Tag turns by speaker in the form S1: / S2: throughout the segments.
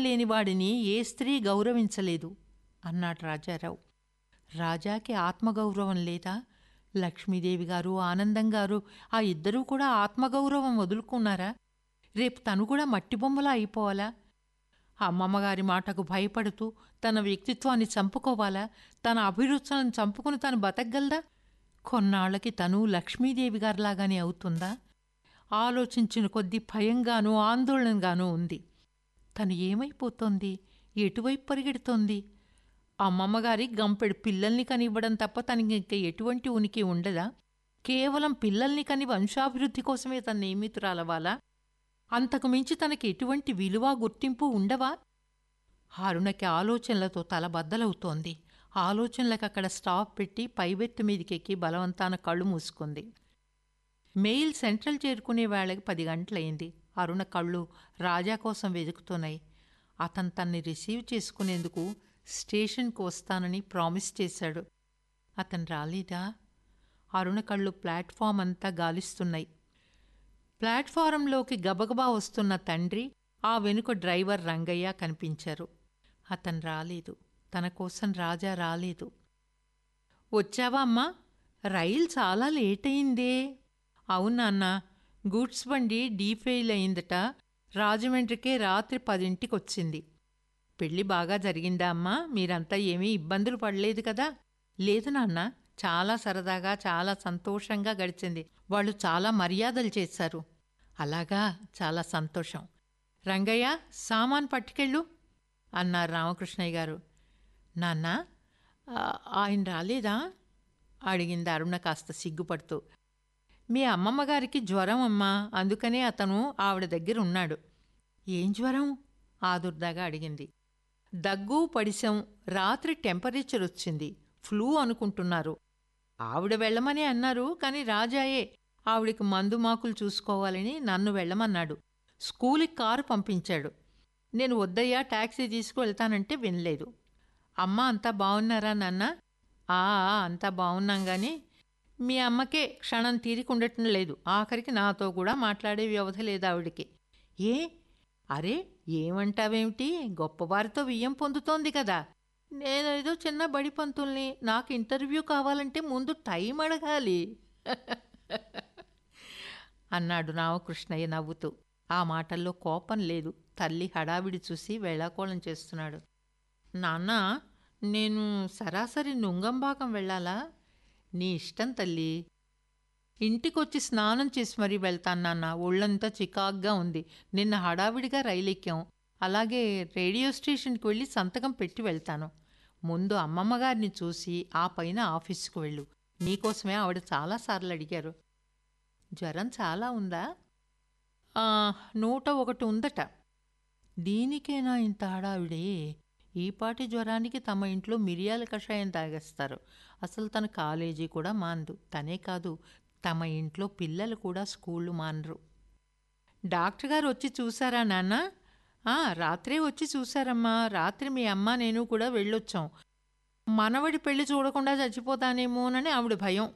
S1: లేని వాడిని ఏ స్త్రీ గౌరవించలేదు అన్నాడు రాజారావు రాజాకి ఆత్మగౌరవం లేదా లక్ష్మీదేవి గారు ఆనందం గారు ఆ ఇద్దరూ కూడా ఆత్మగౌరవం వదులుకున్నారా రేపు తను కూడా మట్టి బొమ్మలా అయిపోవాలా అమ్మమ్మగారి మాటకు భయపడుతూ తన వ్యక్తిత్వాన్ని చంపుకోవాలా తన అభిరుచులను చంపుకుని తను బతకగలదా కొన్నాళ్ళకి తను లక్ష్మీదేవి గారిలాగానే అవుతుందా ఆలోచించిన కొద్దీ భయంగానూ ఆందోళనగానూ ఉంది తను ఏమైపోతోంది ఎటువైపు పరిగెడుతోంది అమ్మమ్మగారి గంపెడు పిల్లల్ని కనివ్వడం తప్ప తనకి ఇంకా ఎటువంటి ఉనికి ఉండదా కేవలం పిల్లల్ని కని వంశాభివృద్ధి కోసమే తన నియమితురాలవాలా అంతకు మించి తనకి ఎటువంటి విలువ గుర్తింపు ఉండవా హారుణకి ఆలోచనలతో తల బద్దలవుతోంది ఆలోచనలకు అక్కడ స్టాప్ పెట్టి పైవెత్తు మీదికెక్కి బలవంతాన కళ్ళు మూసుకుంది మెయిల్ సెంట్రల్ చేరుకునే వేళకి పది గంటలయింది అరుణ కళ్ళు రాజా కోసం వెతుకుతున్నాయి అతను తన్ని రిసీవ్ చేసుకునేందుకు స్టేషన్కు వస్తానని ప్రామిస్ చేశాడు అతను రాలేదా అరుణ కళ్ళు ప్లాట్ఫామ్ అంతా గాలిస్తున్నాయి ప్లాట్ఫారంలోకి గబగబా వస్తున్న తండ్రి ఆ వెనుక డ్రైవర్ రంగయ్య కనిపించారు అతను రాలేదు తన కోసం రాజా రాలేదు వచ్చావా అమ్మా రైలు చాలా లేట్ అయిందే అవునాన్న గూడ్స్ బండి డీఫెయిల్ అయిందట రాజమండ్రికే రాత్రి పదింటికి వచ్చింది పెళ్ళి బాగా జరిగిందా అమ్మా మీరంతా ఏమీ ఇబ్బందులు పడలేదు కదా లేదు నాన్న చాలా సరదాగా చాలా సంతోషంగా గడిచింది వాళ్ళు చాలా మర్యాదలు చేశారు అలాగా చాలా సంతోషం రంగయ్య సామాన్ పట్టుకెళ్ళు అన్నారు రామకృష్ణయ్య గారు నాన్న ఆ, ఆయన రాలేదా అడిగింది అరుణ కాస్త సిగ్గుపడుతూ మీ అమ్మమ్మ గారికి జ్వరం అమ్మా అందుకనే అతను ఆవిడ దగ్గర ఉన్నాడు ఏం జ్వరం ఆదుర్దాగా అడిగింది దగ్గు పడిశం రాత్రి టెంపరేచర్ వచ్చింది ఫ్లూ అనుకుంటున్నారు ఆవిడ వెళ్ళమని అన్నారు కానీ రాజాయే ఆవిడికి మందు మాకులు చూసుకోవాలని నన్ను వెళ్ళమన్నాడు స్కూల్కి కారు పంపించాడు నేను వద్దయ్యా టాక్సీ తీసుకువెళ్తానంటే వినలేదు అమ్మ అంతా బాగున్నారా నాన్న ఆ ఆ, అంతా బాగున్నాం కానీ మీ అమ్మకే క్షణం తీరిక ఉండటం లేదు ఆఖరికి నాతో కూడా మాట్లాడే వ్యవధి లేదు ఆవిడికి ఏ అరే ఏమంటావేమిటి గొప్పవారితో వియ్యం పొందుతోంది కదా నేనేదో చిన్న బడి పంతుల్ని నాకు ఇంటర్వ్యూ కావాలంటే ముందు టైం అడగాలి అన్నాడు రామకృష్ణయ్య నవ్వుతూ ఆ మాటల్లో కోపం లేదు తల్లి హడావిడి చూసి వేళాకోళం చేస్తున్నాడు నాన్న నేను సరాసరి నుంగంబాకం వెళ్ళాలా నీ ఇష్టం తల్లి ఇంటికొచ్చి స్నానం చేసి మరీ వెళ్తాను నాన్న ఒళ్ళంతా చికాగ్గా ఉంది నిన్న హడావిడిగా రైలెక్కాం అలాగే రేడియో స్టేషన్కి వెళ్ళి సంతకం పెట్టి వెళ్తాను ముందు అమ్మమ్మ గారిని చూసి ఆ పైన ఆఫీస్కు వెళ్ళు నీకోసమే ఆవిడ చాలాసార్లు అడిగారు జ్వరం చాలా ఉందా "ఆ, నూట ఒకటి ఉందట దీనికేనా ఇంత హడావిడే ఈపాటి జ్వరానికి తమ ఇంట్లో మిరియాల కషాయం తాగేస్తారు అసలు తన కాలేజీ కూడా మాందు తనే కాదు తమ ఇంట్లో పిల్లలు కూడా స్కూళ్ళు మానరు డాక్టర్ గారు వచ్చి చూసారా నాన్న "ఆ, రాత్రే వచ్చి చూసారమ్మా రాత్రి మీ అమ్మ నేను కూడా వెళ్ళొచ్చాం మనవడి పెళ్లి చూడకుండా చచ్చిపోతానేమోనని ఆవిడ భయం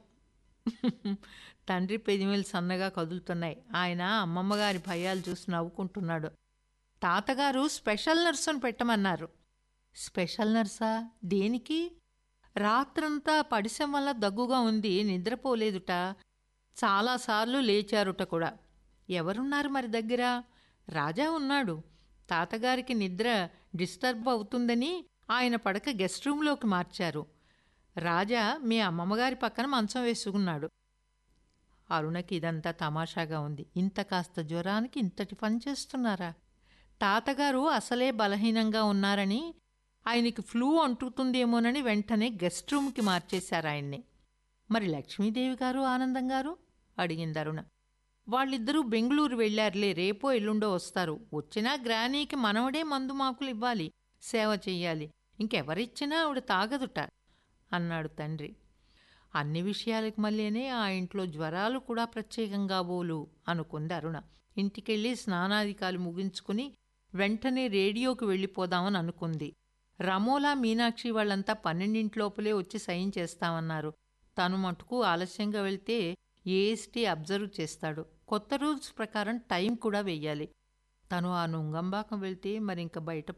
S1: తండ్రి పెదిమలు సన్నగా కదులుతున్నాయి ఆయన అమ్మమ్మగారి భయాలు చూసి నవ్వుకుంటున్నాడు తాతగారు స్పెషల్ నర్సును పెట్టమన్నారు స్పెషల్ నర్సా దేనికి రాత్రంతా పడిసం వల్ల దగ్గుగా ఉంది నిద్రపోలేదుట చాలాసార్లు లేచారుట కూడా ఎవరున్నారు మరి దగ్గర రాజా ఉన్నాడు తాతగారికి నిద్ర డిస్టర్బ్ అవుతుందని ఆయన పడక గెస్ట్ రూమ్లోకి మార్చారు రాజా మీ అమ్మమ్మగారి పక్కన మంచం వేసుకున్నాడు అరుణకి ఇదంతా తమాషాగా ఉంది ఇంత కాస్త జ్వరానికి ఇంతటి పని చేస్తున్నారా తాతగారు అసలే బలహీనంగా ఉన్నారని ఆయనకి ఫ్లూ అంటుతుందేమోనని వెంటనే గెస్ట్ రూమ్కి మార్చేశారు ఆయన్ని మరి లక్ష్మీదేవి గారు ఆనందం గారు అడిగింది అరుణ వాళ్ళిద్దరూ బెంగళూరు వెళ్ళారులే రేపో ఎల్లుండో వస్తారు వచ్చినా గ్రానీకి మనవడే మందు మాకులు ఇవ్వాలి సేవ చెయ్యాలి ఇంకెవరిచ్చినా ఆవిడ తాగదుట అన్నాడు తండ్రి అన్ని విషయాలకు మళ్ళీనే ఆ ఇంట్లో జ్వరాలు కూడా ప్రత్యేకంగా బోలు అనుకుంది అరుణ ఇంటికెళ్ళి స్నానాధికాలు ముగించుకుని వెంటనే రేడియోకి వెళ్ళిపోదామని అనుకుంది రమోలా మీనాక్షి వాళ్ళంతా పన్నెండింట్లోపలే వచ్చి సైన్ చేస్తామన్నారు తను మటుకు ఆలస్యంగా వెళ్తే ఏఎస్టీ అబ్జర్వ్ చేస్తాడు కొత్త రూల్స్ ప్రకారం టైం కూడా వెయ్యాలి తను ఆ నుంగంబాకం వెళ్తే మరి ఇంక బయట